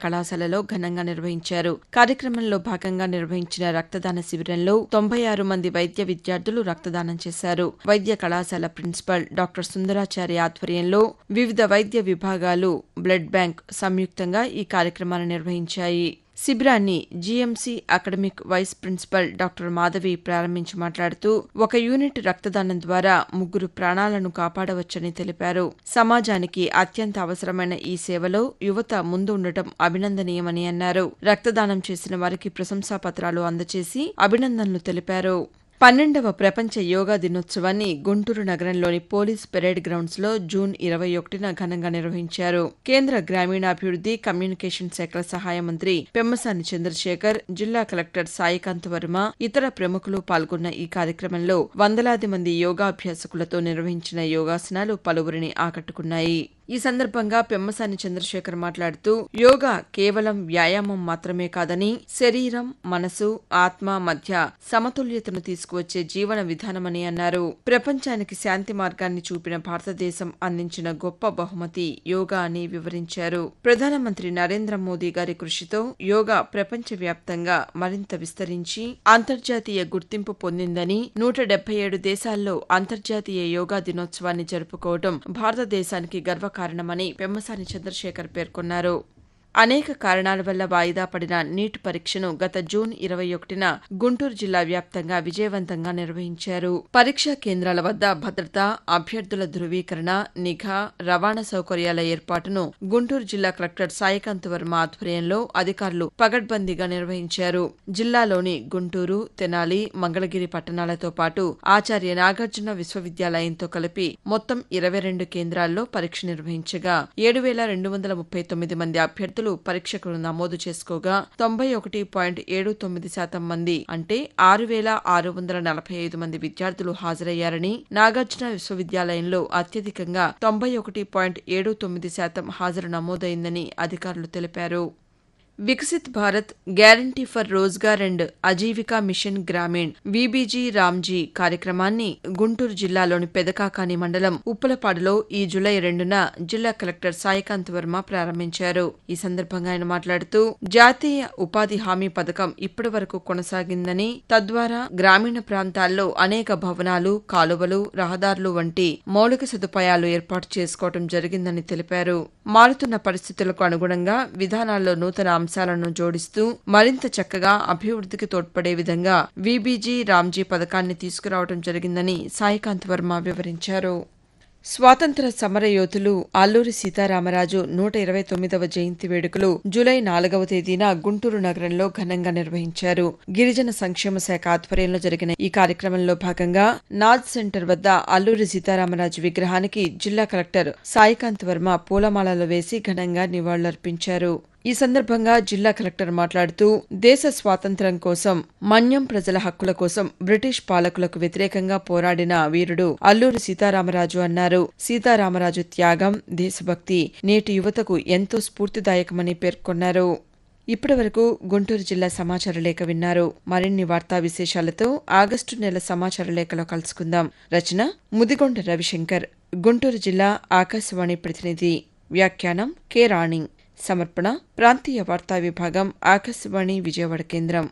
కళాశాలలో ఘనంగా నిర్వహించారు కార్యక్రమంలో భాగంగా నిర్వహించిన రక్తదాన శిబిరంలో తొంభై ఆరు మంది వైద్య విద్యార్థులు రక్తదానం చేశారు వైద్య కళాశాల ప్రిన్సిపల్ డాక్టర్ సుందరాచారి ఆధ్వర్యంలో వివిధ వైద్య విభాగాలు బ్లడ్ బ్యాంక్ సంయుక్తంగా ఈ కార్యక్రమాన్ని నిర్వహించాయి శిబిరాన్ని GMC academic vice principal doctor Madhavi ప్రారంభించి మాట్లాడుతూ ఒక యూనిట్ రక్తదానం ద్వారా ముగ్గురు ప్రాణాలను కాపాడవచ్చని తెలిపారు సమాజానికి అత్యంత అవసరమైన ఈ సేవలో యువత ముందు ఉండటం అభినందనీయమని అన్నారు రక్తదానం చేసిన వారికి ప్రశంసా పత్రాలు అందజేసి అభినందనలు తెలిపారు పన్నెండవ ప్రపంచ యోగా దినోత్సవాన్ని గుంటూరు నగరంలోని పోలీస్ పెరేడ్ గ్రౌండ్స్ లో జూన్ ఇరవై ఒకటిన ఘనంగా నిర్వహించారు కేంద్ర గ్రామీణాభివృద్ది కమ్యూనికేషన్ శాఖల సహాయ మంత్రి పెమ్మసాని చంద్రశేఖర్ జిల్లా కలెక్టర్ సాయికాంత్ వర్మ ఇతర ప్రముఖులు పాల్గొన్న ఈ కార్యక్రమంలో వందలాది మంది యోగాభ్యాసకులతో నిర్వహించిన యోగాసనాలు పలువురిని ఆకట్టుకున్నాయి ఈ సందర్భంగా పెమ్మసాని చంద్రశేఖర్ మాట్లాడుతూ యోగా కేవలం వ్యాయామం మాత్రమే కాదని శరీరం మనసు ఆత్మ మధ్య సమతుల్యతను తీసుకువచ్చే జీవన విధానమని అన్నారు ప్రపంచానికి శాంతి మార్గాన్ని చూపిన భారతదేశం అందించిన గొప్ప బహుమతి యోగా అని వివరించారు ప్రధానమంత్రి నరేంద్ర మోదీ గారి కృషితో యోగా ప్రపంచవ్యాప్తంగా మరింత విస్తరించి అంతర్జాతీయ గుర్తింపు పొందిందని నూట డెబ్బై ఏడు దేశాల్లో అంతర్జాతీయ యోగా దినోత్సవాన్ని జరుపుకోవడం భారతదేశానికి గర్వకారణమని పెమ్మసాని చంద్రశేఖర్ పేర్కొన్నారు అనేక కారణాల వల్ల వాయిదా పడిన నీట్ పరీక్షను గత జూన్ ఇరవై ఒకటిన గుంటూరు జిల్లా వ్యాప్తంగా విజయవంతంగా నిర్వహించారు పరీక్షా కేంద్రాల వద్ద భద్రత అభ్యర్థుల ధృవీకరణ నిఘా రవాణా సౌకర్యాల ఏర్పాటును గుంటూరు జిల్లా కలెక్టర్ సాయికాంత్ వర్మ ఆధ్వర్యంలో అధికారులు పగడ్బందీగా నిర్వహించారు జిల్లాలోని గుంటూరు తెనాలి మంగళగిరి పట్టణాలతో పాటు ఆచార్య నాగార్జున విశ్వవిద్యాలయంతో కలిపి మొత్తం ఇరవై రెండు కేంద్రాల్లో పరీక్ష నిర్వహించగా ఏడు వేల రెండు వందల ముప్పై తొమ్మిది మంది అభ్యర్థులు విద్యార్థులు పరీక్షకులు నమోదు చేసుకోగా తొంభై ఒకటి పాయింట్ ఏడు తొమ్మిది శాతం మంది అంటే ఆరు వేల ఆరు వందల నలభై ఐదు మంది విద్యార్థులు హాజరయ్యారని నాగార్జున విశ్వవిద్యాలయంలో అత్యధికంగా తొంభై ఒకటి పాయింట్ ఏడు తొమ్మిది శాతం హాజరు నమోదైందని అధికారులు తెలిపారు Viksit Bharat guarantee for Rozgar and Ajeevika mission Gramin VBG Ramji కార్యక్రమాన్ని గుంటూరు జిల్లాలోని పెదకాకాని మండలం ఉప్పలపాడులో ఈ జులై రెండున జిల్లా కలెక్టర్ సాయికాంత్ వర్మ ప్రారంభించారు ఈ సందర్భంగా ఆయన మాట్లాడుతూ జాతీయ ఉపాధి హామీ పథకం ఇప్పటి వరకు కొనసాగిందని తద్వారా గ్రామీణ ప్రాంతాల్లో అనేక భవనాలు కాలువలు రహదారులు వంటి మౌలిక సదుపాయాలు ఏర్పాటు చేసుకోవడం జరిగిందని తెలిపారు మారుతున్న పరిస్థితులకు అనుగుణంగా విధానాల్లో నూతన అంశాలను జోడిస్తూ మరింత చక్కగా అభివృద్ధికి తోడ్పడే విధంగా వీబీజీ రామ్జీ పథకాన్ని తీసుకురావడం జరిగిందని సాయికాంత్ వర్మ వివరించారు స్వాతంత్ర సమరయోధులు అల్లూరి సీతారామరాజు నూట ఇరవై తొమ్మిదవ జయంతి వేడుకలు జూలై నాలుగవ తేదీన గుంటూరు నగరంలో ఘనంగా నిర్వహించారు గిరిజన సంక్షేమ శాఖ ఆధ్వర్యంలో జరిగిన ఈ కార్యక్రమంలో భాగంగా నాజ్ సెంటర్ వద్ద అల్లూరి సీతారామరాజు విగ్రహానికి జిల్లా కలెక్టర్ సాయికాంత్ వర్మ పూలమాలలు వేసి ఘనంగా నివాళులర్పించారు ఈ సందర్భంగా జిల్లా కలెక్టర్ మాట్లాడుతూ దేశ స్వాతంత్ర్యం కోసం మన్యం ప్రజల హక్కుల కోసం బ్రిటిష్ పాలకులకు వ్యతిరేకంగా పోరాడిన వీరుడు అల్లూరి సీతారామరాజు అన్నారు సీతారామరాజు త్యాగం దేశభక్తి నేటి యువతకు ఎంతో స్ఫూర్తిదాయకమని పేర్కొన్నారు ఇప్పటి వరకు గుంటూరు జిల్లా సమాచార లేఖ విన్నారు మరిన్ని వార్తా విశేషాలతో ఆగస్టు నెల సమాచార లేఖలో కలుసుకుందాం రచన ముదిగొండ రవిశంకర్ గుంటూరు జిల్లా ఆకాశవాణి ప్రతినిధి వ్యాఖ్యానం కె రాణి సమర్పణ ప్రాంతీయ వార్తా విభాగం ఆకాశవాణి విజయవాడ కేంద్రం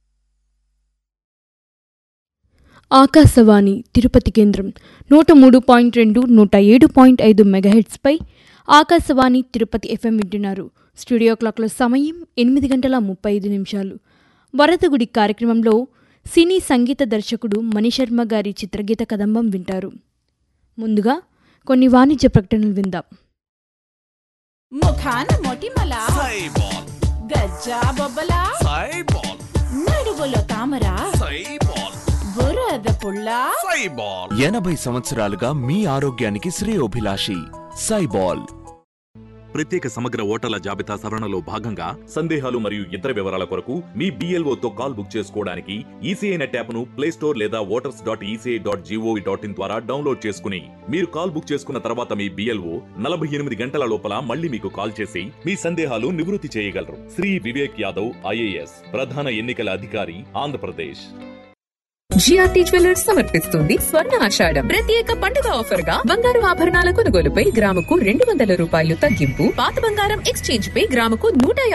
ఆకాశవాణి తిరుపతి కేంద్రం నూట మూడు పాయింట్ రెండు నూట ఏడు పాయింట్ ఐదు మెగాహెట్స్పై ఆకాశవాణి తిరుపతి ఎఫ్ఎం వింటున్నారు స్టూడియో క్లాక్ల సమయం ఎనిమిది గంటల ముప్పై ఐదు నిమిషాలు వరదగుడి కార్యక్రమంలో సినీ సంగీత దర్శకుడు మణిశర్మ గారి చిత్రగీత కదంబం వింటారు ముందుగా కొన్ని వాణిజ్య ప్రకటనలు విందాం ముఖాన మొటిమల సైబాల్ గజ్జా బొబ్బల సైబాల్ నడువులో తామర సైబాల్ బురద పుల్ల సైబాల్ ఎనభై సంవత్సరాలుగా మీ ఆరోగ్యానికి శ్రేయోభిలాషి సైబాల్ ప్రత్యేక సమగ్ర ఓటర్ల జాబితా సవరణలో భాగంగా సందేహాలు మరియు ఇతర వివరాల కొరకు మీ BLO తో కాల్ బుక్ చేసుకోవడానికి ఈసీఐ నెట్ యాప్ను ప్లే స్టోర్ లేదా voters dot ECI dot gov dot in ద్వారా డౌన్లోడ్ చేసుకుని మీరు కాల్ బుక్ చేసుకున్న తర్వాత మీ బిఎల్ఓ నలభై ఎనిమిది గంటల లోపల మళ్ళీ మీకు కాల్ చేసి మీ సందేహాలు నివృత్తి చేయగలరు శ్రీ వివేక్ యాదవ్ ఐఏఎస్ ప్రధాన ఎన్నికల అధికారి ఆంధ్రప్రదేశ్ జిఆర్టీ జ్యువెలర్స్ సమర్పిస్తుంది స్వర్ణ ఆషాఢం ప్రత్యేక పండుగ ఆఫర్ గా బంగారు ఆభరణాల కొనుగోలుపై గ్రాముకు రెండు వందల రూపాయలు తగ్గింపు పాత బంగారం ఎక్స్చేంజ్ పై గ్రాముకు నూట